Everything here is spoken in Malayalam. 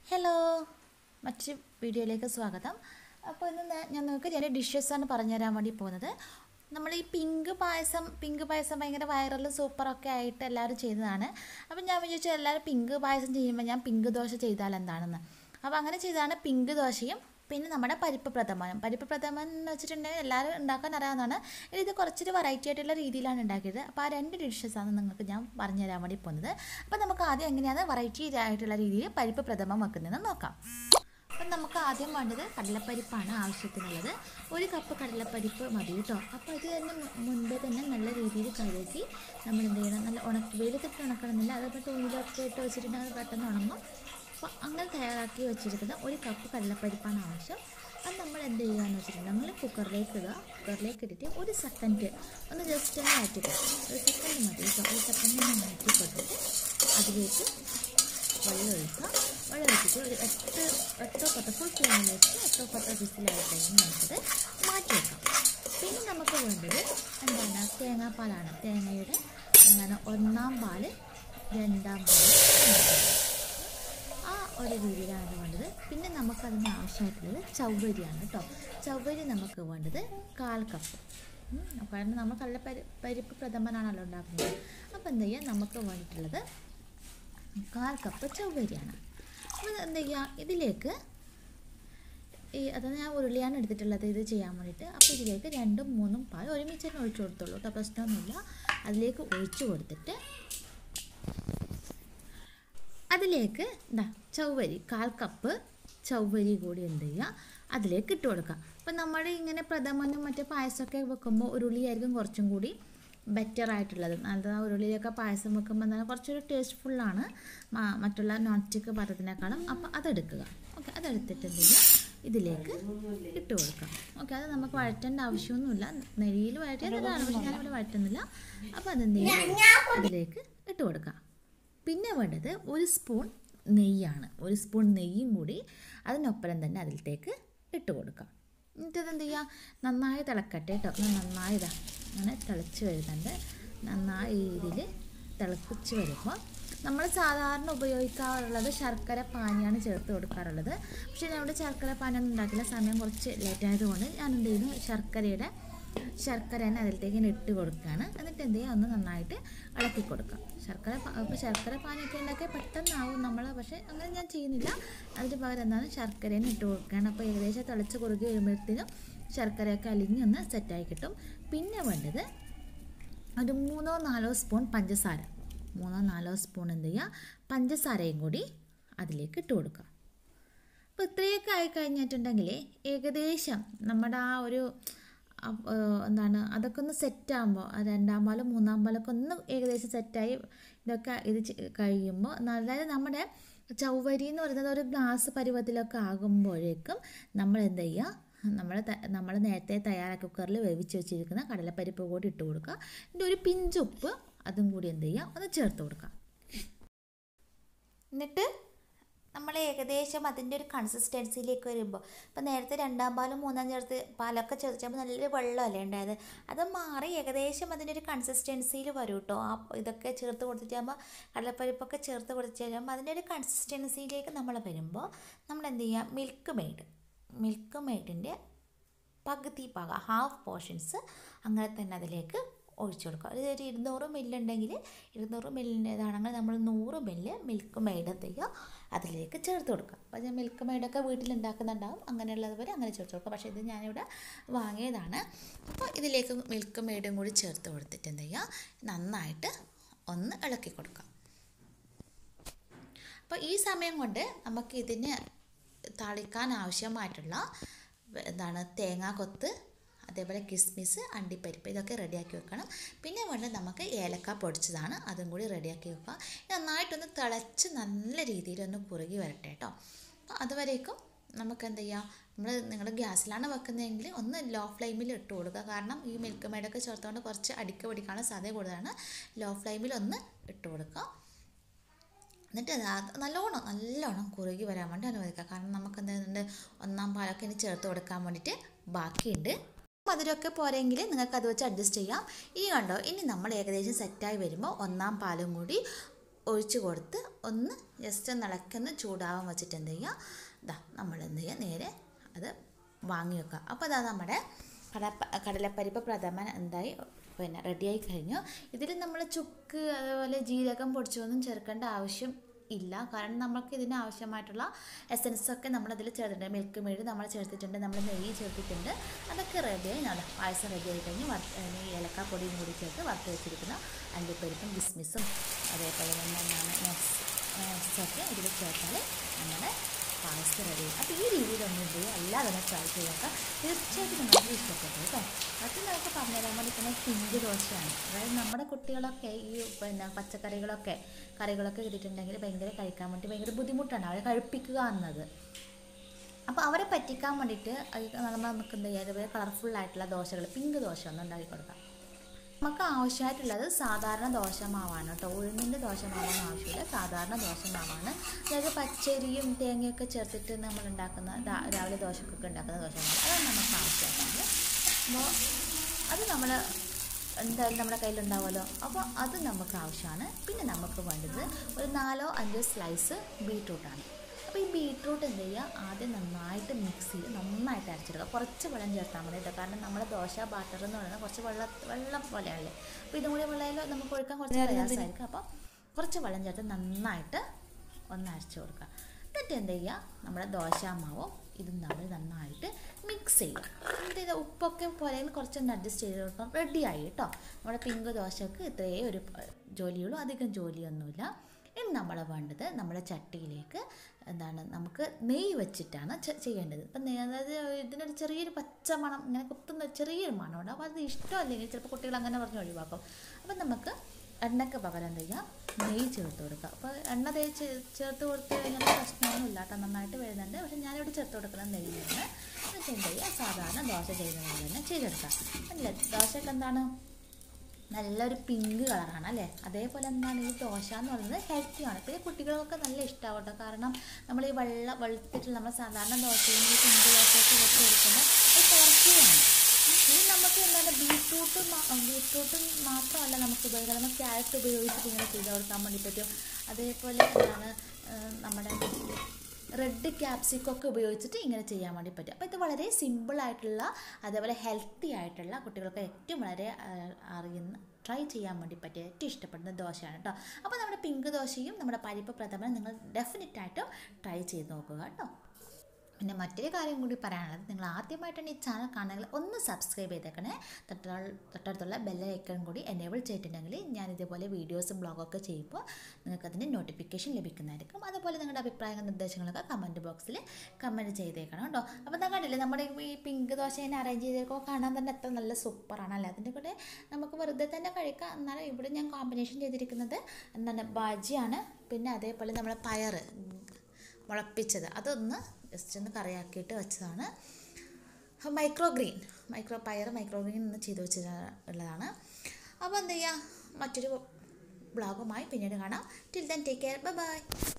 ഹലോ മറ്റൊരു വീഡിയോയിലേക്ക് സ്വാഗതം അപ്പോൾ ഇന്ന് ഞാൻ- ഞാൻ നിങ്ങൾക്ക് രണ്ട് ഡിഷസാണ് പറഞ്ഞുതരാൻ വേണ്ടി പോകുന്നത് നമ്മൾ ഈ പിങ്ക് പായസം പിങ്ക് പായസം ഭയങ്കര വൈറലും സൂപ്പറൊക്കെ ആയിട്ട് എല്ലാവരും ചെയ്യുന്നതാണ് അപ്പോൾ ഞാൻ വിചാരിച്ചു എല്ലാവരും പിങ്ക് പായസം ചെയ്യുമ്പോൾ ഞാൻ പിങ്ക് ദോശ ചെയ്താൽ എന്താണെന്ന് അപ്പോൾ അങ്ങനെ ചെയ്തതാണ് പിങ്ക് ദോശയും പിന്നെ നമ്മുടെ പരിപ്പ് പ്രഥമനും പരിപ്പ് പ്രഥമൻ എന്ന് വെച്ചിട്ടുണ്ടെങ്കിൽ എല്ലാവരും ഉണ്ടാക്കാൻ അറിയാവുന്നതാണ് ഇത് കുറച്ചൊരു വെറൈറ്റി ആയിട്ടുള്ള രീതിയിലാണ് ഉണ്ടാക്കിയത് അപ്പോൾ ആ രണ്ട് ഡിഷസാണ് നിങ്ങൾക്ക് ഞാൻ പറഞ്ഞു തരാൻ വേണ്ടി പോകുന്നത് അപ്പോൾ നമുക്ക് ആദ്യം എങ്ങനെയാണ് വെറൈറ്റി ആയിട്ടുള്ള രീതിയിൽ പരിപ്പ് പ്രഥമം വെക്കുന്നതെന്ന് നോക്കാം അപ്പം നമുക്ക് ആദ്യം വേണ്ടത് കടലപ്പരിപ്പാണ് ആവശ്യത്തിനുള്ളത് ഒരു കപ്പ് കടലപ്പരിപ്പ് മതി കേട്ടോ അപ്പോൾ ഇത് തന്നെ മു- മുൻപേ തന്നെ നല്ല രീതിയിൽ കഴുകി നമ്മൾ എന്ത് ചെയ്യണം നല്ല ഉണക്കി വെയിലത്തിട്ട് ഉണക്കണമെന്നില്ല അതപ്പോൾ തുണിയിലൊക്കെ ഇട്ട് വെച്ചിട്ടുണ്ടെങ്കിൽ അത് പെട്ടെന്ന് ഉണങ്ങും അപ്പോൾ അങ്ങനെ തയ്യാറാക്കി വെച്ചിരിക്കുന്ന ഒരു കപ്പ് കടലപ്പരിപ്പാണ് ആവശ്യം അത് നമ്മൾ എന്ത് ചെയ്യുകയെന്ന് വെച്ചിട്ടുണ്ടെങ്കിൽ കുക്കറിലേക്ക് ഇടുക കുക്കറിലേക്ക് ഇട്ടിട്ട് ഒരു സെക്കൻഡ് ഒന്ന് ജസ്റ്റ് ഒന്ന് മാറ്റി കൊടുക്കും ഒരു സെക്കൻഡ് മതി കേട്ടോ ഒരു സെക്കൻഡ് ഒന്ന് മാറ്റി കൊടുത്തിട്ട് അതിലേക്ക് വെള്ളം ഒഴിക്കുക വെള്ളം ഒഴിച്ചിട്ട് ഒരു എട്ട് എട്ടോ പത്തോ ഫുൾ ഫ്ലെയിമിൽ വെച്ച് എട്ടോ പത്തോ വിസിലായി കഴിഞ്ഞ് നമുക്കത് മാറ്റി വെക്കാം പിന്നെ നമുക്ക് വേണ്ടത് എന്താണ് തേങ്ങാപ്പാലാണ് തേങ്ങയുടെ എന്താണ് ഒന്നാം പാല് രണ്ടാം പാല് മൂന്നാം പാല്. ആ ഒരു രീതിയിലാണ് വേണ്ടത് പിന്നെ നമുക്ക് അതിന് ആവശ്യമായിട്ടുള്ളത് ചൗവരിയാണ് കേട്ടോ ചൗവരി നമുക്ക് വേണ്ടത് കാൽ കപ്പ് ഉം, കാരണം നമ്മൾ കടല പരി പരിപ്പ് പ്രഥമനാണല്ലോ ഉണ്ടാക്കുന്നത് അപ്പോൾ എന്ത് ചെയ്യുക നമുക്ക് വേണ്ടിയിട്ടുള്ളത് കാൽ കപ്പ് ചൗവരിയാണ് അപ്പോൾ എന്ത് ചെയ്യുക ഇതിലേക്ക് ഈ അത് ഞാൻ ഉരുളിയാണ് എടുത്തിട്ടുള്ളത് ഇത് ചെയ്യാൻ വേണ്ടിയിട്ട് അപ്പോൾ ഇതിലേക്ക് രണ്ടും മൂന്നും പാൽ ഒരുമിച്ച് തന്നെ ഒഴിച്ചു കൊടുത്തോളൂ കേട്ടോ പ്രശ്നമൊന്നുമില്ല അതിലേക്ക് ഒഴിച്ചു കൊടുത്തിട്ട് അതിലേക്ക് എന്താ ചൗവരി കാൽ കപ്പ് ചൗവരി കൂടി എന്ത് ചെയ്യുക അതിലേക്ക് ഇട്ട് കൊടുക്കുക അപ്പം നമ്മൾ ഇങ്ങനെ പ്രഥമനും മറ്റേ പായസമൊക്കെ വെക്കുമ്പോൾ ഉരുളിയായിരിക്കും കുറച്ചും കൂടി ബെറ്റർ ആയിട്ടുള്ളത് അത് ആ ഉരുളിയിലൊക്കെ പായസം വെക്കുമ്പോൾ എന്താണ് കുറച്ചൊരു ടേസ്റ്റ്ഫുള്ളാണ് മറ്റുള്ള നോൺ സ്റ്റിക്ക് പാത്രത്തിനേക്കാളും അപ്പോൾ അതെടുക്കുക ഓക്കെ അതെടുത്തിട്ട് എന്ത് ചെയ്യുക ഇതിലേക്ക് ഇട്ട് കൊടുക്കാം ഓക്കെ അത് നമുക്ക് വഴറ്റേണ്ട ആവശ്യമൊന്നുമില്ല നെയ്യിൽ വഴറ്റേണ്ടതാണ് പക്ഷേ ഞാനിവിടെ വഴറ്റുന്നില്ല അപ്പോൾ അതെന്ത് ചെയ്യുക അതിലേക്ക് ഇട്ട് കൊടുക്കാം പിന്നെ വേണ്ടത് ഒരു സ്പൂൺ നെയ്യാണ് ഒരു സ്പൂൺ നെയ്യും കൂടി അതിനൊപ്പം തന്നെ അതിലേക്ക് ഇട്ട് കൊടുക്കാം എന്നിട്ട് ഇതെന്ത് ചെയ്യുക നന്നായി തിളക്കട്ടെ കേട്ടോ ഒന്ന് നന്നായി ഇതാ അങ്ങനെ തിളച്ച് വരുന്നുണ്ട് നന്നായി രീതിയിൽ തിളപ്പിച്ച് വരുമ്പോൾ നമ്മൾ സാധാരണ ഉപയോഗിക്കാറുള്ളത് ശർക്കര പാനിയാണ് ചേർത്ത് കൊടുക്കാറുള്ളത് പക്ഷേ ഞാൻ ഇവിടെ ശർക്കര പാനിയൊന്നും ഉണ്ടാക്കില്ല സമയം കുറച്ച് ലേറ്റ് ആയതുകൊണ്ട് ഞാൻ എന്ത് ചെയ്യുന്നു ശർക്കരയുടെ ശർക്കര തന്നെ അതിലേക്ക് ഇങ്ങനെ ഇട്ട് കൊടുക്കുകയാണ് എന്നിട്ട് എന്ത് ചെയ്യുക ഒന്ന് നന്നായിട്ട് ഇളക്കി കൊടുക്കുക ശർക്കര ഇപ്പോൾ ശർക്കര പാനിയൊക്കെ ഉണ്ടാക്കിയാൽ പെട്ടെന്നാവും നമ്മൾ പക്ഷേ അങ്ങനെ ഞാൻ ചെയ്യുന്നില്ല അതിന് പകരം എന്താണ് ശർക്കരേനെ ഇട്ട് കൊടുക്കുകയാണ് അപ്പോൾ ഏകദേശം തിളച്ച് കുറുകി വരുമ്പോഴത്തേനും ശർക്കരയൊക്കെ അലിഞ്ഞ് ഒന്ന് സെറ്റായി കിട്ടും പിന്നെ വേണ്ടത് ഒരു മൂന്നോ നാലോ സ്പൂൺ പഞ്ചസാര മൂന്നോ നാലോ സ്പൂൺ എന്ത് ചെയ്യുക പഞ്ചസാരയും കൂടി അതിലേക്ക് ഇട്ട് കൊടുക്കുക അപ്പോൾ ഇത്രയൊക്കെ ആയി കഴിഞ്ഞിട്ടുണ്ടെങ്കിൽ ഏകദേശം നമ്മുടെ ആ ഒരു അ- ഏഹ് എന്താണ് അതൊക്കെ ഒന്ന് സെറ്റാകുമ്പോൾ രണ്ടാം പാലും മൂന്നാം പാലൊക്കെ ഒന്ന് ഏകദേശം സെറ്റായി ഇതൊക്കെ ഇത് ചെ- കഴിയുമ്പോൾ അതായത് നമ്മുടെ ചൗവരി എന്ന് പറയുന്നത് ഒരു ഗ്ലാസ് പരുവത്തിലൊക്കെ ആകുമ്പോഴേക്കും നമ്മൾ എന്ത് ചെയ്യുക നമ്മൾ നമ്മൾ നേരത്തെ തയ്യാറാക്കി കുക്കറിൽ വേവിച്ച് വെച്ചിരിക്കുന്ന കടലപ്പരിപ്പ് കൂടി ഇട്ട് കൊടുക്കുക എന്നിട്ട് ഒരു പിഞ്ചുപ്പ് അതും കൂടി എന്ത് ചെയ്യുക ഒന്ന് ചേർത്ത് കൊടുക്കുക എന്നിട്ട് നമ്മൾ ഏകദേശം അതിൻ്റെ ഒരു കൺസിസ്റ്റൻസിയിലേക്ക് വരുമ്പോൾ ഇപ്പം നേരത്തെ രണ്ടാം പാലും മൂന്നാം ചേർത്ത് പാലൊക്കെ ചേർച്ചപ്പോൾ നല്ലൊരു വെള്ളമല്ലേ ഉണ്ടായത് അത് മാറി ഏകദേശം അതിൻ്റെ ഒരു കൺസിസ്റ്റൻസിയിൽ വരും കേട്ടോ ആ ഇതൊക്കെ ചേർത്ത് കൊടുത്തിട്ടാകുമ്പോൾ കടലപ്പരിപ്പൊക്കെ ചേർത്ത് കൊടുത്ത് കഴിയുമ്പോൾ അതിൻ്റെ ഒരു കൺസിസ്റ്റൻസിയിലേക്ക് നമ്മൾ വരുമ്പോൾ നമ്മൾ എന്ത് ചെയ്യുക മിൽക്ക് മെയ്ഡ് മിൽക്ക് മെയ്ഡിൻ്റെ പകുതി പാക ഹാഫ് പോർഷൻസ് അങ്ങനെ തന്നെ അതിലേക്ക് ഒഴിച്ചു കൊടുക്കുക ഒരു ഒരു ഇരുന്നൂറ് മില്ലുണ്ടെങ്കിൽ ഇരുന്നൂറ് മില്ലിൻ്റെതാണെങ്കിൽ നമ്മൾ നൂറ് മില്ല് മിൽക്ക് മെയ്ഡ് എന്ത് ചെയ്യുക അതിലേക്ക് ചേർത്ത് കൊടുക്കുക അപ്പോൾ ഞാൻ മിൽക്ക് മെയ്ഡൊക്കെ വീട്ടിലുണ്ടാക്കുന്നുണ്ടാവും അങ്ങനെയുള്ളത് വരെ അങ്ങനെ ചേർത്ത് കൊടുക്കുക പക്ഷേ ഇത് ഞാനിവിടെ വാങ്ങിയതാണ് അപ്പോൾ ഇതിലേക്ക് മിൽക്ക് മെയ്ഡും കൂടി ചേർത്ത് കൊടുത്തിട്ട് എന്ത് ചെയ്യുക നന്നായിട്ട് ഒന്ന് ഇളക്കി കൊടുക്കുക അപ്പോൾ ഈ സമയം കൊണ്ട് നമുക്ക് ഇതിന് താളിക്കാൻ ആവശ്യമായിട്ടുള്ള എന്താണ് തേങ്ങാക്കൊത്ത് അതേപോലെ കിസ്മിസ് അണ്ടിപ്പരിപ്പ് ഇതൊക്കെ റെഡിയാക്കി വെക്കണം പിന്നെ വേണ്ടത് നമുക്ക് ഏലക്ക പൊടിച്ചതാണ് അതും കൂടി റെഡിയാക്കി വെക്കുക ഇത് നന്നായിട്ടൊന്ന് തിളച്ച് നല്ല രീതിയിലൊന്ന് കുറുകി വരട്ടെ കേട്ടോ അപ്പോൾ അതുവരേക്കും നമുക്ക് എന്ത് ചെയ്യാം നമ്മൾ നിങ്ങൾ ഗ്യാസിലാണ് വെക്കുന്നതെങ്കിൽ ഒന്ന് ലോ ഫ്ലെയിമിൽ ഇട്ട് കൊടുക്കുക കാരണം ഈ മിൽക്ക് മെയ്ഡൊക്കെ ചേർത്തുകൊണ്ട് കുറച്ച് അടിക്ക് പിടിക്കാനുള്ള സാധ്യത കൂടുതലാണ് ലോ ഫ്ലെയിമിൽ ഒന്ന് ഇട്ട് കൊടുക്കുക എന്നിട്ട് അത് നല്ലോണം നല്ലോണം കുറുകി വരാൻ വേണ്ടി അനുവദിക്കുക കാരണം നമുക്ക് എന്തുണ്ട് ഒന്നാം പാലൊക്കെ ഇനി ചേർത്ത് കൊടുക്കാൻ വേണ്ടിയിട്ട് ബാക്കിയുണ്ട് മധുരമൊക്കെ പോരെങ്കിൽ നിങ്ങൾക്ക് അത് വെച്ച് അഡ്ജസ്റ്റ് ചെയ്യാം ഇനി കണ്ടോ ഇനി നമ്മൾ ഏകദേശം സെറ്റായി വരുമ്പോൾ ഒന്നാം പാലും കൂടി ഒഴിച്ച് കൊടുത്ത് ഒന്ന് ജസ്റ്റ് ഒന്ന് ഇളക്കൊന്ന് ചൂടാവാൻ വെച്ചിട്ട് എന്ത് ചെയ്യുക ഇതാ നമ്മൾ എന്ത് ചെയ്യുക നേരെ അത് വാങ്ങി വെക്കുക അപ്പോൾ അതാ നമ്മുടെ കടപ്പ കടലപ്പരിപ്പ് പ്രഥമൻ എന്തായി പിന്നെ റെഡിയായി കഴിഞ്ഞു ഇതിൽ നമ്മൾ ചുക്ക് അതുപോലെ ജീരകം പൊടിച്ചൊന്നും ചേർക്കേണ്ട ആവശ്യം ഇല്ല കാരണം നമുക്ക് ഇതിന് ആവശ്യമായിട്ടുള്ള എസൻസ് ഒക്കെ നമ്മളതിൽ ചേർത്തിട്ടുണ്ട് മിൽക്ക് മെയ്ഡ് നമ്മൾ ചേർത്തിട്ടുണ്ട് നമ്മൾ നെയ്യ് ചേർത്തിട്ടുണ്ട് അതൊക്കെ റെഡിയായി നല്ല പായസം റെഡിയായി കഴിഞ്ഞ് വറുത്ത് ഈ ഏലക്കാപ്പൊടിയും കൂടി ചേർത്ത് വറുത്ത് വെച്ചിരിക്കുന്ന അണ്ടിപ്പരിപ്പും ബിസ്മിസും അതേപോലെ തന്നെ എന്താണ് നട്ട്സൊക്കെ ഇതിൽ ചേർത്താൽ നമ്മുടെ പായസം റെഡി അപ്പോൾ ഈ രീതിയിലൊന്നും ഇത് അല്ലാതെ തന്നെ ട്രൈ ചെയ്യുക തീർച്ചയായിട്ടും നിങ്ങൾക്ക് ഇഷ്ടപ്പെട്ടു കേട്ടോ അത് നമുക്ക് പറഞ്ഞുതരാൻ വേണ്ടിയിരിക്കുന്നത് പിങ്ക് ദോശയാണ് അതായത് നമ്മുടെ കുട്ടികളൊക്കെ ഈ പിന്നെ പച്ചക്കറികളൊക്കെ കറികളൊക്കെ കിട്ടിയിട്ടുണ്ടെങ്കിൽ ഭയങ്കര കഴിക്കാൻ വേണ്ടി ഭയങ്കര ബുദ്ധിമുട്ടാണ് അവരെ കഴിപ്പിക്കുക എന്നത് അപ്പോൾ അവരെ പറ്റിക്കാൻ വേണ്ടിയിട്ട് നമ്മൾ നമുക്ക് എന്ത് ചെയ്യുക അതുപോലെ കളർഫുൾ ആയിട്ടുള്ള ദോശകൾ പിങ്ക് ദോശ ഒന്ന് ഉണ്ടാക്കി കൊടുക്കാം നമുക്ക് ആവശ്യമായിട്ടുള്ളത് സാധാരണ ദോശമാവാണ് കേട്ടോ ഉഴുന്നിൻ്റെ ദോശമാവാണ് ആവശ്യമില്ല സാധാരണ ദോശമാവാണ് അതായത് പച്ചരിയും തേങ്ങയൊക്കെ ചേർത്തിട്ട് നമ്മൾ ഉണ്ടാക്കുന്ന രാ- രാവിലെ ദോശക്കൊക്കെ ഉണ്ടാക്കുന്ന ദോശമാവ് അതാണ് നമുക്ക് ആവശ്യമായിട്ടുള്ളത് അപ്പോൾ അത് നമ്മൾ എന്തായാലും നമ്മുടെ കയ്യിലുണ്ടാവുമല്ലോ അപ്പോൾ അത് നമുക്ക് ആവശ്യമാണ് പിന്നെ നമുക്ക് വേണ്ടത് ഒരു നാലോ അഞ്ചോ സ്ലൈസ് ബീട്രൂട്ടാണ് അപ്പോൾ ഈ ബീട്രൂട്ട് എന്ത് ചെയ്യുക ആദ്യം നന്നായിട്ട് മിക്സ് ചെയ്ത് നന്നായിട്ട് അരച്ചെടുക്കുക കുറച്ച് വെള്ളം ചേർത്താൽ മതി കേട്ടോ കാരണം നമ്മുടെ ദോശ ബാറ്റർ എന്ന് പറയുന്നത് കുറച്ച് വെള്ളം വെള്ളം പോലെയാണല്ലേ അപ്പോൾ ഇതും കൂടി വെള്ളയിൽ നമുക്ക് ഒഴിക്കാൻ കുറച്ച് പ്രയാസമായിരിക്കും അപ്പോൾ കുറച്ച് വെള്ളം ചേർത്ത് നന്നായിട്ട് ഒന്ന് അരച്ച് കൊടുക്കുക എന്നിട്ട് എന്ത് ചെയ്യുക നമ്മുടെ ദോശാമാവും ഇതും തമ്മിൽ നന്നായിട്ട് മിക്സ് ചെയ്യുക എന്നിട്ട് ഇത് ഉപ്പൊക്കെ പോലെ കുറച്ചൊന്ന് അഡ്ജസ്റ്റ് ചെയ്ത് കൊടുക്കാം റെഡിയായി കേട്ടോ നമ്മുടെ പിങ്ക് ദോശക്ക് ഇത്രയേ ഒരു ജോലിയുള്ളൂ അധികം ജോലിയൊന്നുമില്ല ഇനി നമ്മൾ വേണ്ടത് നമ്മുടെ ചട്ടിയിലേക്ക് എന്താണ് നമുക്ക് നെയ്യ് വെച്ചിട്ടാണ് ചെ- ചെയ്യേണ്ടത് ഇപ്പം നെയ്യ് അതായത് ഇതിനൊരു ചെറിയൊരു പച്ച മണം ഇങ്ങനെ കുത്തുന്ന ചെറിയൊരു മണമുണ്ട് അപ്പോൾ അത് ഇഷ്ടമല്ലെങ്കിൽ ചിലപ്പോൾ കുട്ടികൾ അങ്ങനെ പറഞ്ഞ് ഒഴിവാക്കും അപ്പം നമുക്ക് എണ്ണയ്ക്ക് പകരം എന്ത് ചെയ്യാം നെയ്യ് ചേർത്ത് കൊടുക്കുക അപ്പോൾ എണ്ണ തേച്ച് ചേർത്ത് കൊടുത്ത് കഴിഞ്ഞാൽ പ്രശ്നമൊന്നുമില്ല കേട്ടോ നന്നായിട്ട് വരുന്നുണ്ട് പക്ഷേ ഞാനിവിടെ ചേർത്ത് കൊടുക്കുന്നത് നെയ്യാണ് എന്നിട്ട് എന്ത് ചെയ്യുക സാധാരണ ദോശ ചെയ്യുന്ന പോലെ തന്നെ ചെയ്തെടുക്കുക അല്ലേ ദോശയൊക്കെ എന്താണ് നല്ലൊരു പിങ്ക് കളറാണ് അല്ലേ അതേപോലെ എന്താണ് ഈ ദോശ എന്ന് പറയുന്നത് ഹെൽത്തിയാണ് പിന്നെ കുട്ടികൾക്കൊക്കെ നല്ല ഇഷ്ടമാവും കേട്ടോ കാരണം നമ്മൾ ഈ വെള്ള വെളുത്തിട്ട് നമ്മൾ സാധാരണ ദോശയും ഈ പിങ്ക് ദോശയൊക്കെ വെച്ച് കൊടുക്കുമ്പോൾ അത് കുറക്കുകയാണ് ഇനി നമുക്ക് എന്താണ് ബീട്രൂട്ട് ബീട്രൂട്ട് മാത്രമല്ല നമുക്ക് ഉപയോഗിക്കാം നമുക്ക് ക്യാരറ്റ് ഉപയോഗിച്ചിട്ട് ഇങ്ങനെ ചെയ്ത് കൊടുക്കാൻ വേണ്ടി പറ്റും അതേപോലെ എന്താണ് ഏഹ്, നമ്മുടെ റെഡ് ക്യാപ്സിക്കൊക്കെ ഉപയോഗിച്ചിട്ട് ഇങ്ങനെ ചെയ്യാൻ വേണ്ടി പറ്റും അപ്പോൾ ഇത് വളരെ സിമ്പിൾ ആയിട്ടുള്ള അതേപോലെ ഹെൽത്തി ആയിട്ടുള്ള കുട്ടികൾക്ക് ഏറ്റവും വളരെ ആ, അറിയുന്ന ട്രൈ ചെയ്യാൻ വേണ്ടി പറ്റിയ ഏറ്റവും ഇഷ്ടപ്പെടുന്ന ദോശയാണ് കേട്ടോ അപ്പോൾ നമ്മുടെ പിങ്ക് ദോശയും നമ്മുടെ പരിപ്പ് പ്രഥമനും നിങ്ങൾ ഡെഫിനറ്റായിട്ടും ട്രൈ ചെയ്ത് നോക്കുക കേട്ടോ പിന്നെ മറ്റൊരു കാര്യം കൂടി പറയാനുള്ളത് നിങ്ങൾ ആദ്യമായിട്ടാണ് ഈ ചാനൽ കാണുന്നെങ്കിൽ ഒന്ന് സബ്സ്ക്രൈബ് ചെയ്തേക്കണേ തൊട്ട തൊട്ടടുത്തുള്ള ബെല്ലൈക്കൺ കൂടി എനേബിൾ ചെയ്തിട്ടുണ്ടെങ്കിൽ ഞാൻ ഇതേപോലെ വീഡിയോസും ബ്ലോഗൊക്കെ ചെയ്യുമ്പോൾ നിങ്ങൾക്ക് അതിൻ്റെ നോട്ടിഫിക്കേഷൻ ലഭിക്കുന്നതായിരിക്കും അതുപോലെ നിങ്ങളുടെ അഭിപ്രായങ്ങളും നിർദ്ദേശങ്ങളൊക്കെ കമൻറ്റ് ബോക്സിൽ കമൻറ്റ് ചെയ്തേക്കണം കേട്ടോ അപ്പോൾ ഞാൻ കണ്ടില്ലേ നമ്മുടെ ഈ പിങ്ക് ദോശേനെ അറേഞ്ച് ചെയ്തേക്കുമ്പോൾ കാണാൻ തന്നെ എത്ര നല്ല സൂപ്പറാണ് അല്ലേ അതിൻ്റെ കൂടെ നമുക്ക് വെറുതെ തന്നെ കഴിക്കാം എന്നാലും ഇവിടെ ഞാൻ കോമ്പിനേഷൻ ചെയ്തിരിക്കുന്നത് എന്താണ് ബാജിയാണ് പിന്നെ അതേപോലെ നമ്മളെ പയറ് മുളപ്പിച്ചത് അതൊന്ന് ജസ്റ്റ് ഒന്ന് കറിയാക്കിയിട്ട് വെച്ചതാണ് മൈക്രോ ഗ്രീൻ മൈക്രോ പയർ മൈക്രോ ഗ്രീൻ എന്ന് ചെയ്ത് വെച്ചത് ഉള്ളതാണ് അപ്പോൾ എന്ത് ചെയ്യുക മറ്റൊരു ബ്ലോഗുമായി പിന്നീട് കാണാം till then take care bye by